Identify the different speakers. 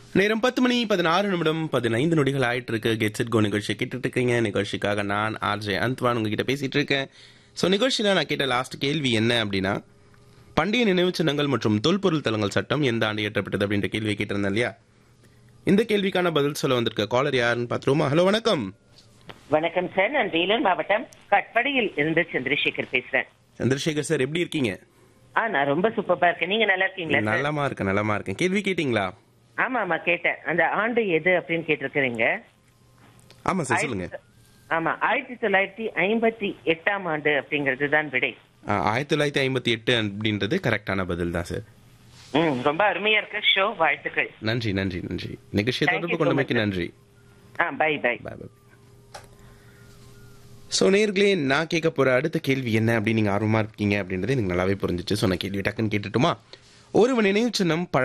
Speaker 1: நேரம் பத்து மணி பதினாறு நிமிடம் பதினைந்து நொடிகள் ஆயிட்டு இருக்கு கெட் செட் கோ நிகழ்ச்சி கேட்டுட்டு இருக்கீங்க நிகழ்ச்சிக்காக நான் ஆர்ஜே அந்த்வான் உங்ககிட்ட பேசிட்டு இருக்கேன் ஸோ நிகழ்ச்சியில் நான் கேட்ட லாஸ்ட் கேள்வி என்ன அப்படின்னா பண்டைய நினைவுச் சின்னங்கள் மற்றும் தொல்பொருள் தலங்கள் சட்டம் எந்த ஆண்டு இயற்றப்பட்டது அப்படின்ற கேள்வி கேட்டிருந்தேன் இல்லையா இந்த கேள்விக்கான பதில் சொல்ல வந்திருக்க காலர் யாருன்னு பார்த்துருவோமா ஹலோ வணக்கம்
Speaker 2: வணக்கம் சார் நான் வேலூர் மாவட்டம் கட்படியில் இருந்து சந்திரசேகர் பேசுறேன்
Speaker 1: சந்திரசேகர் சார் எப்படி இருக்கீங்க
Speaker 2: ஆ நான் ரொம்ப சூப்பரா இருக்கேன் நீங்க நல்லா இருக்கீங்களா சார்
Speaker 1: நலமா இருக்கேன் நலமா இருக்கேன் கேள்வி கேட்டிங்களா
Speaker 2: ஆமா ஆமா கேட்டேன் அந்த ஆண்டு எது அப்படின்னு கேட்டிருக்கிறீங்க
Speaker 1: ஆமா சார் சொல்லுங்க
Speaker 2: ஆமா ஆயிரத்தி தொள்ளாயிரத்தி ஐம்பத்தி எட்டாம் ஆண்டு அப்படிங்கிறது தான் விடை
Speaker 1: ஆ, ஆயிரத்தி தொள்ளாயிரத்தி ஐம்பத்தி எட்டு அப்படின்றது கரெக்டான பதில் தான் சார்
Speaker 2: ம் ரொம்ப அருமையா இருக்கு ஷோ வாழ்த்துக்கள்
Speaker 1: நன்றி நன்றி நன்றி நிகழ்ச்சியை
Speaker 2: Thank you
Speaker 1: தொடர்பு
Speaker 2: so
Speaker 1: கொண்டமைக்கு
Speaker 2: much, sir.
Speaker 1: நன்றி
Speaker 2: ஆ bye bye
Speaker 1: bye bye so நேர்களே நான் கேட்க போற அடுத்த கேள்வி என்ன அப்படின்னு நீங்க ஆர்வமா இருக்கீங்க அப்படின்றது எனக்கு நல்லாவே புரிஞ்சிச்சு சொன்ன கேள்வி டக்குன்னு கேட்டுட்டுமா ஒரு நினைவு சின்னம்